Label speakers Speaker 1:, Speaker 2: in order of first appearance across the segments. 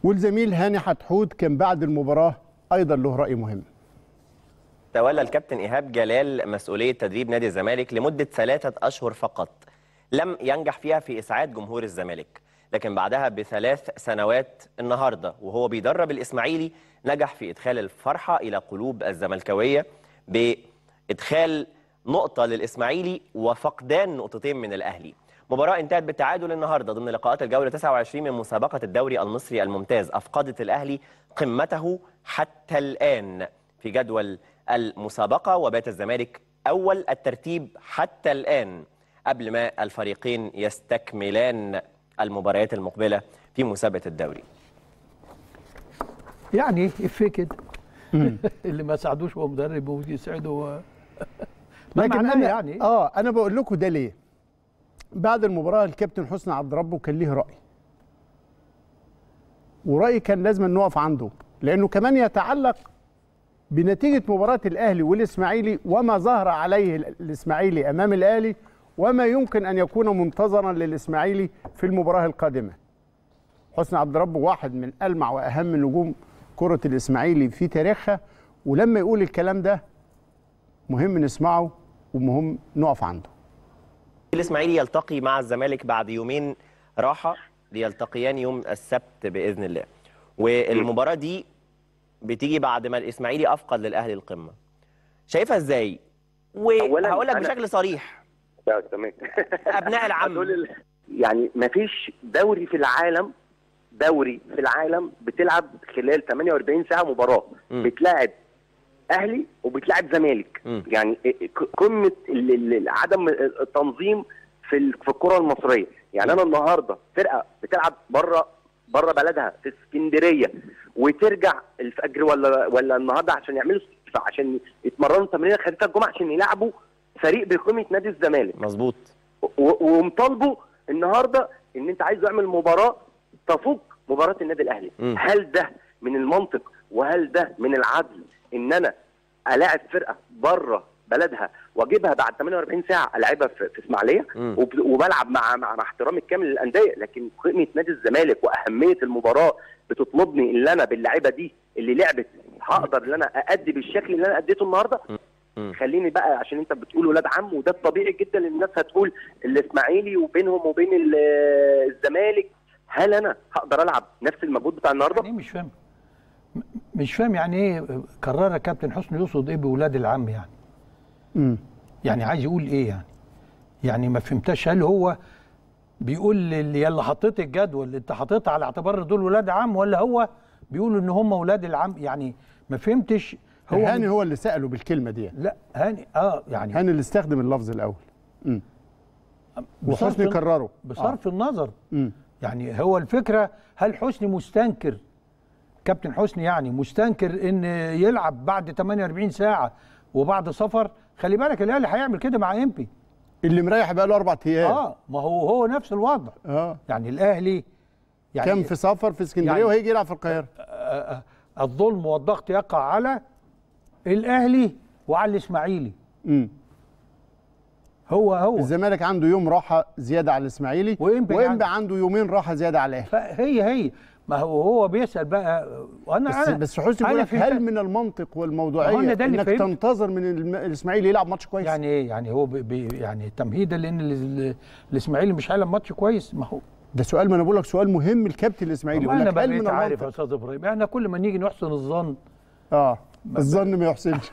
Speaker 1: والزميل هاني حتحوت كان بعد المباراه ايضا له راي مهم
Speaker 2: تولى الكابتن إيهاب جلال مسؤولية تدريب نادي الزمالك لمدة ثلاثة أشهر فقط لم ينجح فيها في إسعاد جمهور الزمالك لكن بعدها بثلاث سنوات النهاردة وهو بيدرب الإسماعيلي نجح في إدخال الفرحة إلى قلوب الزملكاوية بإدخال نقطة للإسماعيلي وفقدان نقطتين من الأهلي مباراة انتهت بالتعادل النهارده ضمن لقاءات الجولة 29 من مسابقة الدوري المصري الممتاز أفقدت الأهلي قمته حتى الآن في جدول المسابقة وبات الزمالك أول الترتيب حتى الآن قبل ما الفريقين يستكملان المباريات المقبلة في مسابقة الدوري
Speaker 3: يعني افيه كده اللي ما ساعدوش هو مدرب ويسعده هو ما
Speaker 1: لكن
Speaker 3: معناه
Speaker 1: انا
Speaker 3: يعني
Speaker 1: اه انا بقول لكم ده ليه بعد المباراه الكابتن حسني عبد ربه كان ليه راي ورايي كان لازم نقف عنده لانه كمان يتعلق بنتيجه مباراه الاهلي والاسماعيلي وما ظهر عليه الاسماعيلي امام الاهلي وما يمكن ان يكون منتظرا للاسماعيلي في المباراه القادمه حسني عبد ربه واحد من المع واهم نجوم كره الاسماعيلي في تاريخها ولما يقول الكلام ده مهم نسمعه ومهم نقف عنده
Speaker 2: الإسماعيلي يلتقي مع الزمالك بعد يومين راحة ليلتقيان يوم السبت بإذن الله والمباراة دي بتيجي بعد ما الإسماعيلي أفقد للأهلي القمة شايفها إزاي؟
Speaker 4: أولاً
Speaker 2: وهقول لك
Speaker 4: أنا-
Speaker 2: بشكل صريح
Speaker 4: لا تمام
Speaker 2: أبناء العم
Speaker 4: هتقول ال- يعني ما فيش دوري في العالم دوري في العالم بتلعب خلال 48 ساعه مباراه
Speaker 2: مم.
Speaker 4: بتلاعب اهلي وبتلاعب زمالك
Speaker 2: مم.
Speaker 4: يعني ك- قمه ال- ال- عدم التنظيم في ال- في الكره المصريه يعني انا النهارده فرقه بتلعب بره بره بلدها في اسكندريه وترجع الفجر ولا ولا النهارده عشان يعملوا عشان يتمرنوا تمرين خفيفه الجمعه عشان يلعبوا فريق بقيمه نادي الزمالك
Speaker 2: مظبوط
Speaker 4: و- ومطالبه النهارده ان انت عايز تعمل مباراه تفوق مباراه النادي الاهلي
Speaker 2: مم.
Speaker 4: هل ده من المنطق وهل ده من العدل ان انا الاعب فرقه بره بلدها واجيبها بعد 48 ساعه العبها في, في اسماعيليه
Speaker 2: مم.
Speaker 4: وب- وبلعب مع مع, مع احترامي الكامل للانديه لكن قيمه نادي الزمالك واهميه المباراه بتطلبني ان انا باللعيبه دي اللي لعبت هقدر ان انا اادي بالشكل اللي انا اديته النهارده
Speaker 2: مم.
Speaker 4: خليني بقى عشان انت بتقول ولاد عم وده الطبيعي جدا ان الناس هتقول الاسماعيلي وبينهم وبين ال- الزمالك هل انا هقدر العب نفس المجهود بتاع النهارده؟
Speaker 3: يعني إيه مش فاهم م- مش فاهم يعني ايه قرر كابتن حسني يقصد ايه بولاد العم يعني
Speaker 1: امم
Speaker 3: يعني عايز يقول ايه يعني يعني ما فهمتش هل هو بيقول اللي يلا حطيت الجدول انت حاططها على اعتبار دول ولاد عم ولا هو بيقول ان هم ولاد العم يعني ما فهمتش هو
Speaker 1: هاني هو اللي ساله بالكلمه دي
Speaker 3: لا هاني اه يعني
Speaker 1: هاني اللي استخدم اللفظ الاول امم
Speaker 3: بصرف
Speaker 1: وحسني
Speaker 3: الن-
Speaker 1: كرره
Speaker 3: بصرف النظر
Speaker 1: امم
Speaker 3: يعني هو الفكره هل حسني مستنكر كابتن حسني يعني مستنكر ان يلعب بعد 48 ساعه وبعد سفر خلي بالك الاهلي هيعمل كده مع امبي
Speaker 1: اللي مريح بقى له اربع ايام
Speaker 3: اه ما هو هو نفس الوضع
Speaker 1: اه
Speaker 3: يعني الاهلي يعني
Speaker 1: كان في سفر في اسكندريه
Speaker 3: يعني-
Speaker 1: وهيجي يلعب في القاهره
Speaker 3: آه، آه، الظلم والضغط يقع على الاهلي وعلى الاسماعيلي
Speaker 1: امم
Speaker 3: هو هو
Speaker 1: الزمالك عنده يوم راحه زياده على الاسماعيلي
Speaker 3: وإنبي
Speaker 1: وإنبي
Speaker 3: عنده-
Speaker 1: عنده يومين راحه زياده على الاهلي
Speaker 3: فهي هي ما هو هو بيسال بقى وانا
Speaker 1: بس
Speaker 3: انا
Speaker 1: بس حسني
Speaker 3: أنا
Speaker 1: بيقول لك
Speaker 3: فهمت-
Speaker 1: هل من المنطق
Speaker 3: ما هو
Speaker 1: والموضوعيه
Speaker 3: أنا ده اللي
Speaker 1: انك
Speaker 3: فهمت.
Speaker 1: تنتظر من الم- الاسماعيلي يلعب ماتش كويس
Speaker 3: يعني ايه يعني هو بي بي يعني تمهيدا لان ال- ال- الاسماعيلي مش هيلعب ماتش كويس ما هو
Speaker 1: ده سؤال ما انا بقول لك سؤال مهم الكابتن الاسماعيلي
Speaker 3: ما
Speaker 1: يقول
Speaker 3: انا
Speaker 1: لك هل
Speaker 3: بقيت
Speaker 1: من
Speaker 3: عارف يا
Speaker 1: المنطق
Speaker 3: استاذ ابراهيم احنا كل ما نيجي نحسن الظن
Speaker 1: اه الظن ما يحسنش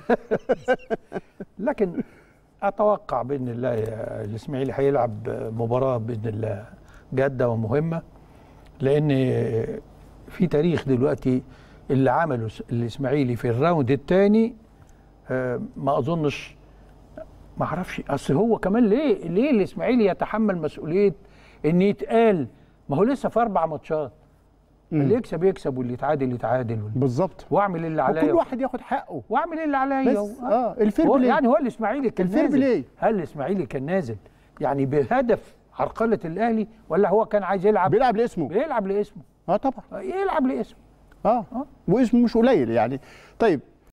Speaker 3: لكن اتوقع باذن الله الاسماعيلي هيلعب مباراه باذن الله جاده ومهمه لان في تاريخ دلوقتي اللي عمله الاسماعيلي في الراوند الثاني ما اظنش ما اعرفش اصل هو كمان ليه ليه الاسماعيلي يتحمل مسؤوليه ان يتقال ما هو لسه في اربع ماتشات اللي يكسب يكسب واللي يتعادل يتعادل واللي-
Speaker 1: بالظبط
Speaker 3: واعمل اللي
Speaker 1: وكل
Speaker 3: عليا
Speaker 1: واحد ياخد حقه
Speaker 3: واعمل اللي عليا
Speaker 1: بس
Speaker 3: و-
Speaker 1: اه الفير
Speaker 3: هو
Speaker 1: بلاي
Speaker 3: يعني هو الاسماعيلي كان
Speaker 1: الفير
Speaker 3: نازل
Speaker 1: بلاي.
Speaker 3: هل الاسماعيلي كان نازل يعني بهدف عرقله الاهلي ولا هو كان عايز يلعب
Speaker 1: بيلعب لاسمه
Speaker 3: بيلعب لاسمه
Speaker 1: اه طبعا
Speaker 3: يلعب لاسمه
Speaker 1: اه واسمه مش قليل يعني طيب